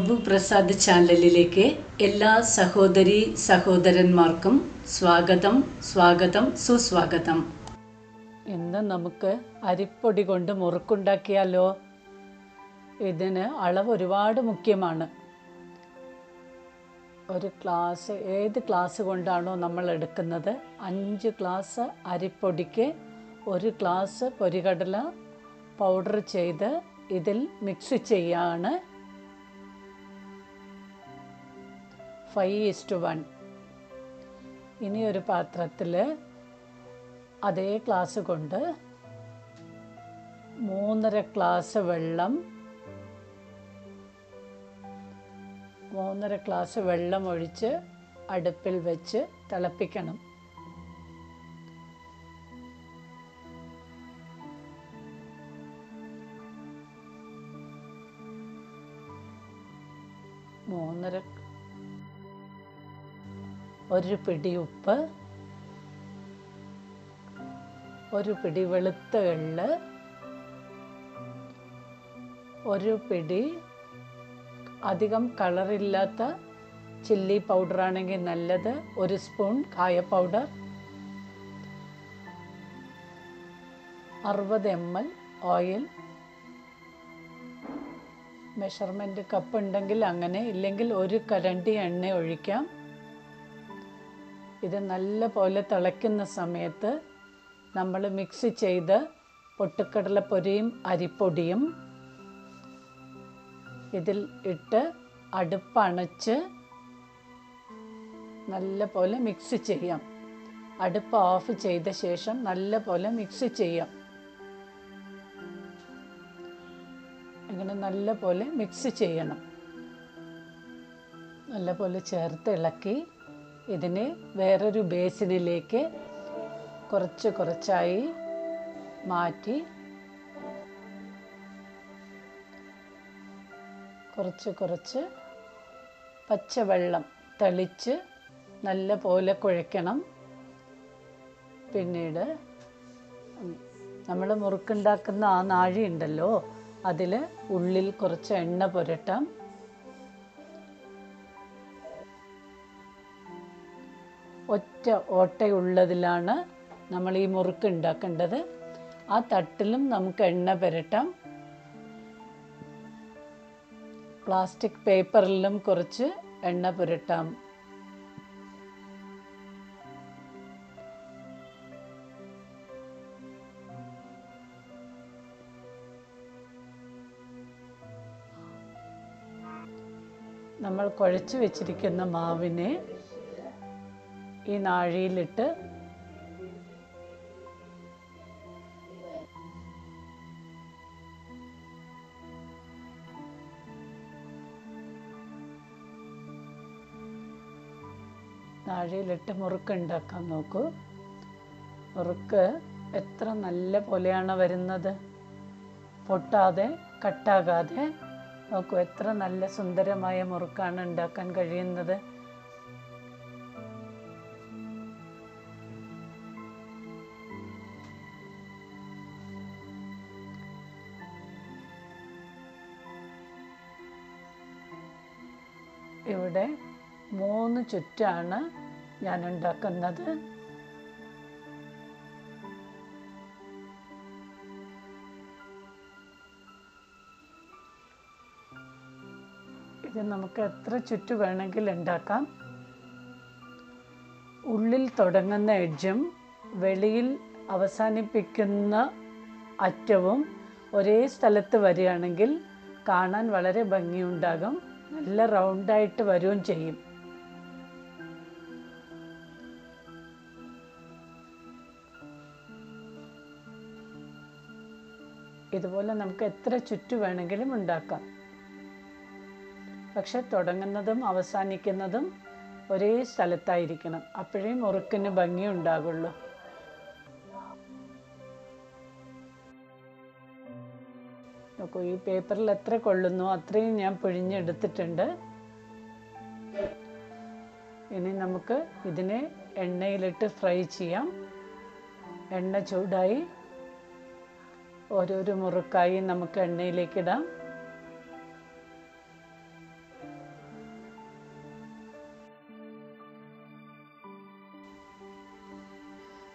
പ്രഭു പ്രസാദ് ചാനലിലേക്ക് എല്ലാ സഹോദരി സഹോദരന്മാർക്കും സ്വാഗതം സ്വാഗതം സുസ്വാഗതം ഇന്ന് നമുക്ക് അരിപ്പൊടി കൊണ്ട് മുറുക്കുണ്ടാക്കിയാലോ ഇതിന് അളവ് ഒരുപാട് മുഖ്യമാണ് ഒരു ഗ്ലാസ് ഏത് ഗ്ലാസ് കൊണ്ടാണോ നമ്മൾ എടുക്കുന്നത് അഞ്ച് ഗ്ലാസ് അരിപ്പൊടിക്ക് ഒരു ഗ്ലാസ് പൊരികടല പൗഡർ ചെയ്ത് ഇതിൽ മിക്സ് ചെയ്യാണ് ഫൈവ് ഇസ്റ്റു വൺ ഇനി ഒരു പാത്രത്തിൽ അതേ ഗ്ലാസ് കൊണ്ട് മൂന്നര ഗ്ലാസ് വെള്ളം മൂന്നര ഗ്ലാസ് വെള്ളം ഒഴിച്ച് അടുപ്പിൽ വെച്ച് തിളപ്പിക്കണം മൂന്നര ഒരു പിടി ഉപ്പ് ഒരു പിടി വെളുത്ത എള്ള് ഒരു പിടി അധികം കളറില്ലാത്ത ചില്ലി പൗഡർ ആണെങ്കിൽ നല്ലത് ഒരു സ്പൂൺ കായ പൗഡർ അറുപത് M L oil measurement cup ഉണ്ടെങ്കിൽ അങ്ങനെ ഇല്ലെങ്കിൽ ഒരു കരണ്ടി എണ്ണ ഒഴിക്കാം ഇത് നല്ല പോലെ തിളയ്ക്കുന്ന സമയത്ത് നമ്മൾ മിക്സ് ചെയ്ത് പൊട്ടുക്കടലപ്പൊരിയും അരിപ്പൊടിയും ഇതിൽ ഇട്ട് അടുപ്പണച്ച് നല്ല പോലെ മിക്സ് ചെയ്യാം അടുപ്പ് ഓഫ് ചെയ്ത ശേഷം നല്ല പോലെ മിക്സ് ചെയ്യാം ഇങ്ങനെ നല്ല പോലെ മിക്സ് ചെയ്യണം നല്ല പോലെ ചേർത്ത് ഇളക്കി ഇതിനെ വേറൊരു ബേസിനിലേക്ക് കുറച്ച് കുറച്ചായി മാറ്റി കുറച്ച് കുറച്ച് പച്ചവെള്ളം തെളിച്ച് നല്ല പോലെ കുഴയ്ക്കണം പിന്നീട് നമ്മൾ മുറുക്കുണ്ടാക്കുന്ന ആ നാഴി ഉണ്ടല്ലോ അതിൽ ഉള്ളിൽ കുറച്ച് എണ്ണ പുരട്ടാം ഒറ്റ ഓട്ടയുള്ളതിലാണ് നമ്മൾ ഈ മുറുക്ക് ഉണ്ടാക്കേണ്ടത് ആ തട്ടിലും നമുക്ക് എണ്ണ പുരട്ടാം പ്ലാസ്റ്റിക് പേപ്പറിലും കുറച്ച് എണ്ണ പുരട്ടാം നമ്മൾ കുഴച്ച് വെച്ചിരിക്കുന്ന മാവിനെ ഈ നാഴിയിലിട്ട് നാഴിയിലിട്ട് മുറുക്ക് ഉണ്ടാക്കാൻ നോക്കൂ മുറുക്ക് എത്ര നല്ല പോലെയാണ് വരുന്നത് പൊട്ടാതെ കട്ടാകാതെ നോക്കൂ എത്ര നല്ല സുന്ദരമായ മുറുക്കാണ് ഉണ്ടാക്കാൻ കഴിയുന്നത് ഇവിടെ മൂന്ന് ചുറ്റാണ് ഞാൻ ഉണ്ടാക്കുന്നത് ഇത് നമുക്ക് എത്ര ചുറ്റ് വേണമെങ്കിൽ ഉണ്ടാക്കാം ഉള്ളിൽ തുടങ്ങുന്ന എഡ്ജും വെളിയിൽ അവസാനിപ്പിക്കുന്ന അറ്റവും ഒരേ സ്ഥലത്ത് വരികയാണെങ്കിൽ കാണാൻ വളരെ ഭംഗിയുണ്ടാകും നല്ല റൗണ്ടായിട്ട് വരികയും ചെയ്യും ഇതുപോലെ നമുക്ക് എത്ര ചുറ്റു വേണമെങ്കിലും ഉണ്ടാക്കാം പക്ഷെ തുടങ്ങുന്നതും അവസാനിക്കുന്നതും ഒരേ സ്ഥലത്തായിരിക്കണം അപ്പോഴേ മുറുക്കിന് ഭംഗി ഉണ്ടാകുള്ളൂ നോക്കൂ ഈ പേപ്പറിൽ എത്ര കൊള്ളുന്നു അത്രയും ഞാൻ പിഴിഞ്ഞെടുത്തിട്ടുണ്ട് ഇനി നമുക്ക് ഇതിനെ എണ്ണയിലിട്ട് ഫ്രൈ ചെയ്യാം എണ്ണ ചൂടായി ഓരോരോ മുറുക്കായി നമുക്ക് എണ്ണയിലേക്ക് ഇടാം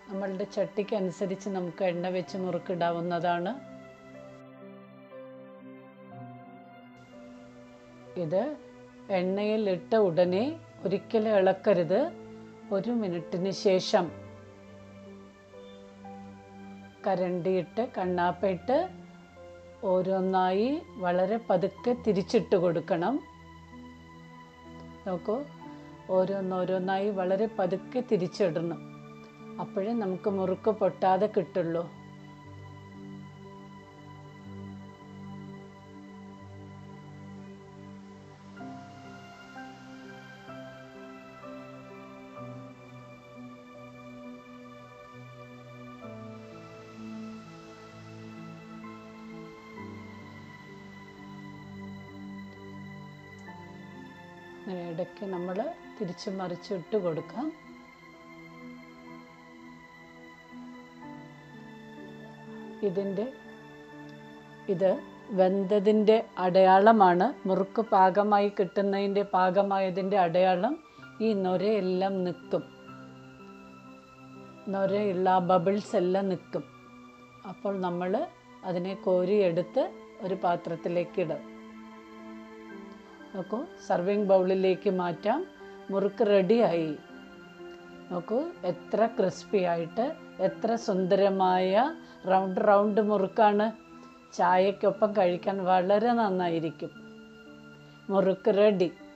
നമ്മളുടെ ചട്ടിക്ക് അനുസരിച്ച് നമുക്ക് എണ്ണ വെച്ച് മുറുക്കിടാവുന്നതാണ് ഇത് എണ്ണയിൽ ഇട്ട ഉടനെ ഒരിക്കലും ഇളക്കരുത് ഒരു മിനിറ്റിന് ശേഷം കരണ്ടിയിട്ട് കണ്ണാപ്പയിട്ട് ഓരോന്നായി വളരെ പതുക്കെ തിരിച്ചിട്ട് കൊടുക്കണം നോക്കൂ ഓരോന്നോരോന്നായി വളരെ പതുക്കെ തിരിച്ചിടണം അപ്പോഴേ നമുക്ക് മുറുക്ക് പൊട്ടാതെ കിട്ടുള്ളൂ അങ്ങനെ ഇടയ്ക്ക് നമ്മൾ തിരിച്ച് മറിച്ചിട്ട് കൊടുക്കാം ഇതിൻ്റെ ഇത് വെന്തതിൻ്റെ അടയാളമാണ് മുറുക്ക് പാകമായി കിട്ടുന്നതിൻ്റെ പാകമായതിൻ്റെ അടയാളം ഈ നൊരയെല്ലാം നിൽക്കും നൊരയുള്ള ആ ബബിൾസ് എല്ലാം നിൽക്കും അപ്പോൾ നമ്മൾ അതിനെ കോരിയെടുത്ത് ഒരു പാത്രത്തിലേക്ക് ഇടും നോക്കൂ സർവിങ് ബൗളിലേക്ക് മാറ്റാം മുറുക്ക് റെഡിയായി നോക്കൂ എത്ര ക്രിസ്പി ആയിട്ട് എത്ര സുന്ദരമായ റൗണ്ട് റൗണ്ട് മുറുക്കാണ് ചായക്കൊപ്പം കഴിക്കാൻ വളരെ നന്നായിരിക്കും മുറുക്ക് റെഡി